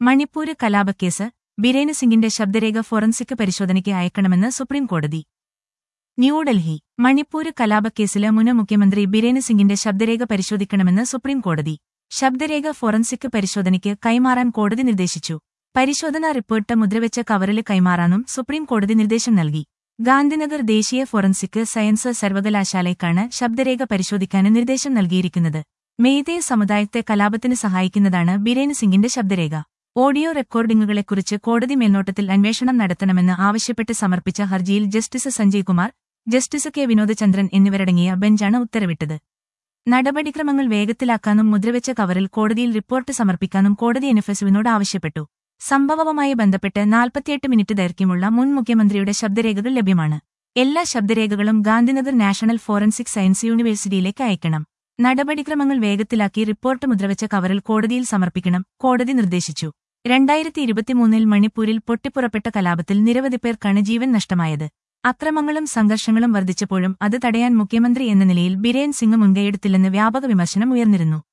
മണിപ്പൂര് കലാപക്കേസ് ബിരേന് സിംഗിന്റെ ശബ്ദരേഖ ഫോറൻസിക് പരിശോധനയ്ക്ക് അയക്കണമെന്ന് സുപ്രീം കോടതി ന്യൂഡൽഹി മണിപ്പൂര് കലാപക്കേസില് മുൻ മുഖ്യമന്ത്രി ബിരേന് സിംഗിന്റെ ശബ്ദരേഖ പരിശോധിക്കണമെന്ന് സുപ്രീം കോടതി ശബ്ദരേഖ ഫോറൻസിക് പരിശോധനയ്ക്ക് കൈമാറാൻ കോടതി നിർദ്ദേശിച്ചു പരിശോധനാ റിപ്പോർട്ട് മുദ്രവെച്ച കവറില് കൈമാറാനും സുപ്രീം കോടതി നിർദ്ദേശം നൽകി ഗാന്ധിനഗർ ദേശീയ ഫോറൻസിക് സയൻസ് സർവകലാശാലയ്ക്കാണ് ശബ്ദരേഖ പരിശോധിക്കാൻ നിർദ്ദേശം നൽകിയിരിക്കുന്നത് മെയ്തേ സമുദായത്തെ കലാപത്തിന് സഹായിക്കുന്നതാണ് ബിരേന് സിംഗിന്റെ ശബ്ദരേഖ ഓഡിയോ റെക്കോർഡിംഗുകളെക്കുറിച്ച് കോടതി മേൽനോട്ടത്തിൽ അന്വേഷണം നടത്തണമെന്ന് ആവശ്യപ്പെട്ട് സമർപ്പിച്ച ഹർജിയിൽ justice Sanjay Kumar justice K Vinodchandran എന്നിവരടങ്ങിയ ബെഞ്ചാണ് ഉത്തരവിട്ടത് നടപടിക്രമങ്ങൾ വേഗത്തിലാക്കാനും മുദ്രവെച്ച കവറിൽ കോടതിയിൽ റിപ്പോർട്ട് സമർപ്പിക്കാനും കോടതി എൻഎഫ്എസുവിനോട് ആവശ്യപ്പെട്ടു സംഭവവുമായി ബന്ധപ്പെട്ട് നാൽപ്പത്തിയെട്ട് മിനിറ്റ് ദൈർഘ്യമുള്ള മുൻ മുഖ്യമന്ത്രിയുടെ ശബ്ദരേഖകൾ ലഭ്യമാണ് എല്ലാ ശബ്ദരേഖകളും ഗാന്ധിനഗർ നാഷണൽ ഫോറൻസിക് സയൻസ് യൂണിവേഴ്സിറ്റിയിലേക്ക് അയക്കണം നടപടിക്രമങ്ങൾ വേഗത്തിലാക്കി റിപ്പോർട്ട് മുദ്രവെച്ച കവറിൽ കോടതിയിൽ സമർപ്പിക്കണം കോടതി നിർദ്ദേശിച്ചു രണ്ടായിരത്തി ഇരുപത്തിമൂന്നിൽ മണിപ്പൂരിൽ പൊട്ടിപ്പുറപ്പെട്ട കലാപത്തിൽ നിരവധി പേർക്കാണ് ജീവൻ നഷ്ടമായത് അക്രമങ്ങളും സംഘർഷങ്ങളും വർദ്ധിച്ചപ്പോഴും അത് തടയാൻ മുഖ്യമന്ത്രി എന്ന നിലയിൽ ബിരേൻ സിംഗ് മുൻകൈയെടുത്തില്ലെന്ന് വ്യാപക വിമർശനം ഉയർന്നിരുന്നു